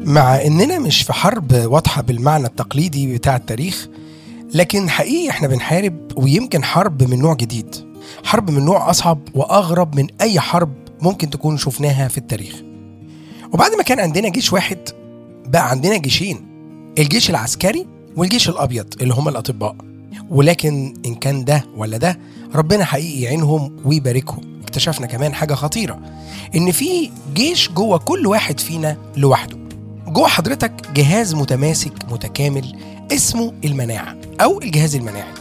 مع اننا مش في حرب واضحه بالمعنى التقليدي بتاع التاريخ لكن حقيقي احنا بنحارب ويمكن حرب من نوع جديد حرب من نوع اصعب واغرب من اي حرب ممكن تكون شفناها في التاريخ وبعد ما كان عندنا جيش واحد بقى عندنا جيشين الجيش العسكري والجيش الابيض اللي هم الاطباء ولكن ان كان ده ولا ده ربنا حقيقي يعينهم ويباركهم اكتشفنا كمان حاجه خطيره ان في جيش جوه كل واحد فينا لوحده جوه حضرتك جهاز متماسك متكامل اسمه المناعه او الجهاز المناعي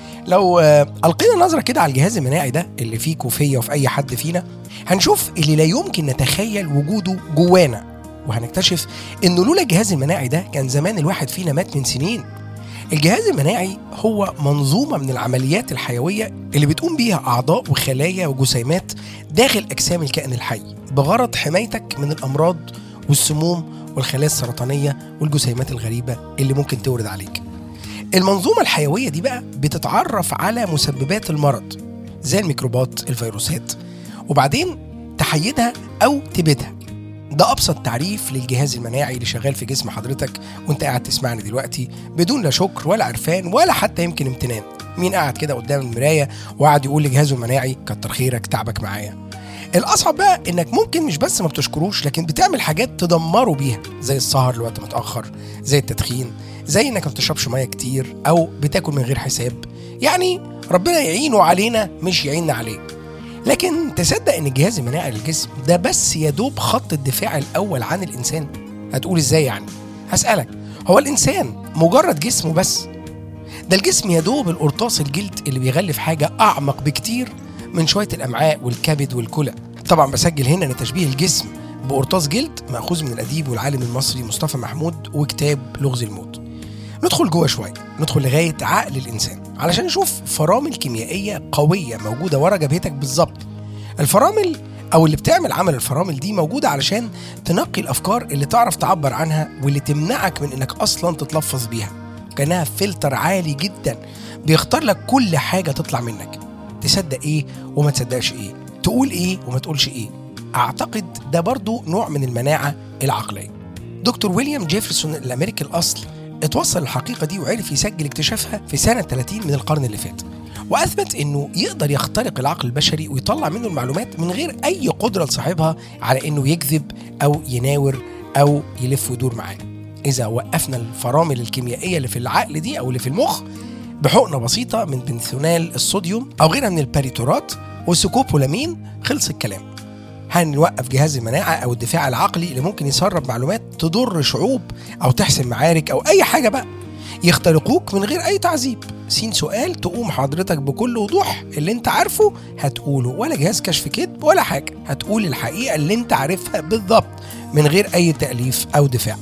لو آه، القينا نظره كده على الجهاز المناعي ده اللي فيك وفيا وفي اي حد فينا هنشوف اللي لا يمكن نتخيل وجوده جوانا وهنكتشف انه لولا الجهاز المناعي ده كان زمان الواحد فينا مات من سنين الجهاز المناعي هو منظومه من العمليات الحيويه اللي بتقوم بيها اعضاء وخلايا وجسيمات داخل اجسام الكائن الحي بغرض حمايتك من الامراض والسموم والخلايا السرطانيه والجسيمات الغريبه اللي ممكن تورد عليك المنظومه الحيويه دي بقى بتتعرف على مسببات المرض زي الميكروبات الفيروسات وبعدين تحيدها او تبيدها ده ابسط تعريف للجهاز المناعي اللي شغال في جسم حضرتك وانت قاعد تسمعني دلوقتي بدون لا شكر ولا عرفان ولا حتى يمكن امتنان مين قاعد كده قدام المرايه وقاعد يقول لجهازه المناعي كتر خيرك تعبك معايا الاصعب بقى انك ممكن مش بس ما بتشكروش لكن بتعمل حاجات تدمره بيها زي السهر لوقت متاخر زي التدخين زي انك ما بتشربش ميه كتير او بتاكل من غير حساب يعني ربنا يعينه علينا مش يعيننا عليه لكن تصدق ان الجهاز المناعي للجسم ده بس يا دوب خط الدفاع الاول عن الانسان هتقول ازاي يعني هسالك هو الانسان مجرد جسمه بس ده الجسم يا دوب القرطاس الجلد اللي بيغلف حاجه اعمق بكتير من شويه الامعاء والكبد والكلى طبعا بسجل هنا ان تشبيه الجسم بقرطاس جلد ماخوذ من الاديب والعالم المصري مصطفى محمود وكتاب لغز الموت ندخل جوه شويه ندخل لغايه عقل الانسان علشان نشوف فرامل كيميائيه قويه موجوده ورا جبهتك بالظبط الفرامل او اللي بتعمل عمل الفرامل دي موجوده علشان تنقي الافكار اللي تعرف تعبر عنها واللي تمنعك من انك اصلا تتلفظ بيها كانها فلتر عالي جدا بيختار لك كل حاجه تطلع منك تصدق ايه وما تصدقش ايه تقول ايه وما تقولش ايه اعتقد ده برضو نوع من المناعه العقليه دكتور ويليام جيفرسون الامريكي الاصل اتوصل الحقيقه دي وعرف يسجل اكتشافها في سنه 30 من القرن اللي فات واثبت انه يقدر يخترق العقل البشري ويطلع منه المعلومات من غير اي قدره لصاحبها على انه يكذب او يناور او يلف ويدور معاه اذا وقفنا الفرامل الكيميائيه اللي في العقل دي او اللي في المخ بحقنه بسيطه من بنثونال الصوديوم او غيرها من الباريتورات وسكوبولامين خلص الكلام هنوقف جهاز المناعة أو الدفاع العقلي اللي ممكن يسرب معلومات تضر شعوب أو تحسم معارك أو أي حاجة بقى يخترقوك من غير أي تعذيب سين سؤال تقوم حضرتك بكل وضوح اللي انت عارفه هتقوله ولا جهاز كشف كذب ولا حاجة هتقول الحقيقة اللي انت عارفها بالضبط من غير أي تأليف أو دفاع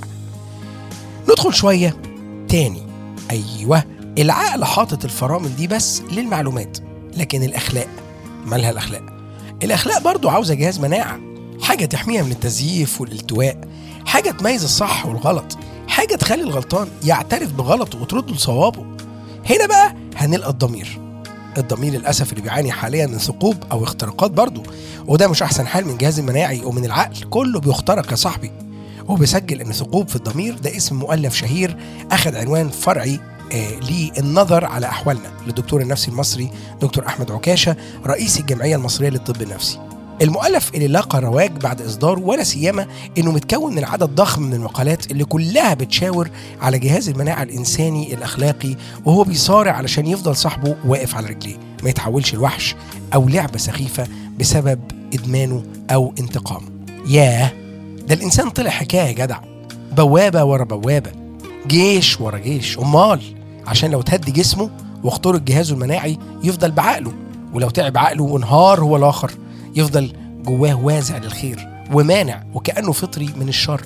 ندخل شوية تاني أيوه العقل حاطط الفرامل دي بس للمعلومات لكن الأخلاق مالها الأخلاق الأخلاق برضو عاوزة جهاز مناعة حاجة تحميها من التزييف والالتواء حاجة تميز الصح والغلط حاجة تخلي الغلطان يعترف بغلطه وترده لصوابه هنا بقى هنلقى الضمير الضمير للأسف اللي بيعاني حاليا من ثقوب أو اختراقات برضه وده مش أحسن حال من الجهاز المناعي ومن العقل كله بيخترق يا صاحبي وبيسجل إن ثقوب في الضمير ده اسم مؤلف شهير أخذ عنوان فرعي آه للنظر على أحوالنا للدكتور النفسي المصري دكتور أحمد عكاشة رئيس الجمعية المصرية للطب النفسي المؤلف اللي لاقى رواج بعد اصداره ولا سيما انه متكون من عدد ضخم من المقالات اللي كلها بتشاور على جهاز المناعه الانساني الاخلاقي وهو بيصارع علشان يفضل صاحبه واقف على رجليه ما يتحولش لوحش او لعبه سخيفه بسبب ادمانه او انتقامه ياه ده الانسان طلع حكايه يا جدع بوابه ورا بوابه جيش ورا جيش امال عشان لو تهدي جسمه واخترق جهازه المناعي يفضل بعقله ولو تعب عقله وانهار هو الاخر يفضل جواه وازع للخير ومانع وكأنه فطري من الشر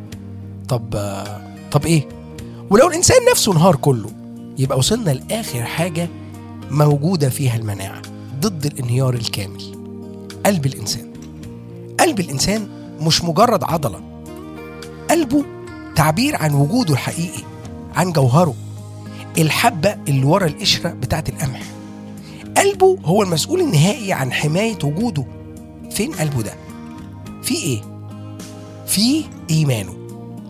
طب طب ايه ولو الانسان نفسه انهار كله يبقى وصلنا لاخر حاجه موجوده فيها المناعه ضد الانهيار الكامل قلب الانسان قلب الانسان مش مجرد عضله قلبه تعبير عن وجوده الحقيقي عن جوهره الحبه اللي ورا القشره بتاعت القمح قلبه هو المسؤول النهائي عن حماية وجوده فين قلبه ده؟ في ايه؟ في إيمانه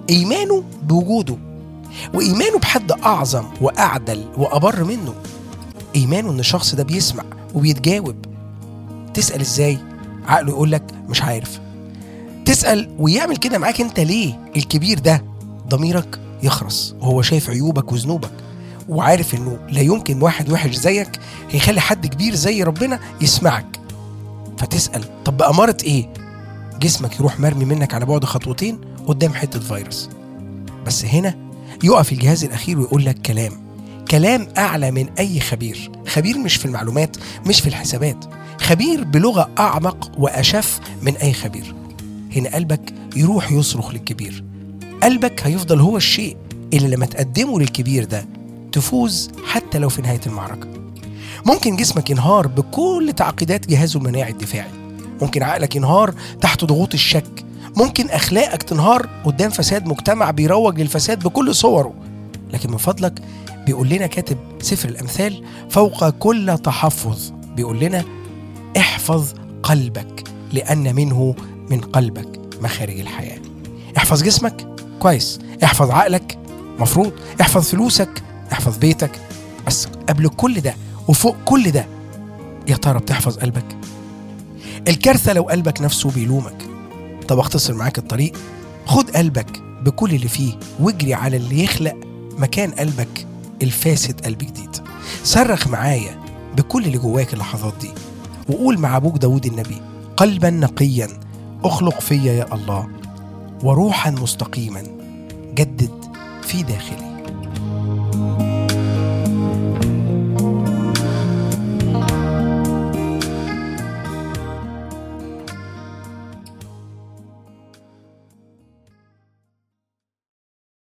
إيمانه بوجوده وإيمانه بحد أعظم وأعدل وأبر منه إيمانه إن الشخص ده بيسمع وبيتجاوب تسأل إزاي عقله يقول لك مش عارف تسأل ويعمل كده معاك أنت ليه الكبير ده ضميرك يخرس وهو شايف عيوبك وذنوبك وعارف انه لا يمكن واحد وحش زيك هيخلي حد كبير زي ربنا يسمعك فتسأل طب بأمارة ايه جسمك يروح مرمي منك على بعد خطوتين قدام حتة فيروس بس هنا يقف الجهاز الأخير ويقول لك كلام كلام أعلى من أي خبير خبير مش في المعلومات مش في الحسابات خبير بلغة أعمق وأشف من أي خبير هنا قلبك يروح يصرخ للكبير قلبك هيفضل هو الشيء اللي لما تقدمه للكبير ده تفوز حتى لو في نهاية المعركة ممكن جسمك ينهار بكل تعقيدات جهازه المناعي الدفاعي ممكن عقلك ينهار تحت ضغوط الشك ممكن أخلاقك تنهار قدام فساد مجتمع بيروج للفساد بكل صوره لكن من فضلك بيقول لنا كاتب سفر الأمثال فوق كل تحفظ بيقول لنا احفظ قلبك لأن منه من قلبك مخارج الحياة احفظ جسمك كويس احفظ عقلك مفروض احفظ فلوسك احفظ بيتك بس قبل كل ده وفوق كل ده يا ترى بتحفظ قلبك الكارثة لو قلبك نفسه بيلومك طب اختصر معاك الطريق خد قلبك بكل اللي فيه واجري على اللي يخلق مكان قلبك الفاسد قلب جديد صرخ معايا بكل اللي جواك اللحظات دي وقول مع ابوك داود النبي قلبا نقيا اخلق فيا يا الله وروحا مستقيما جدد في داخلي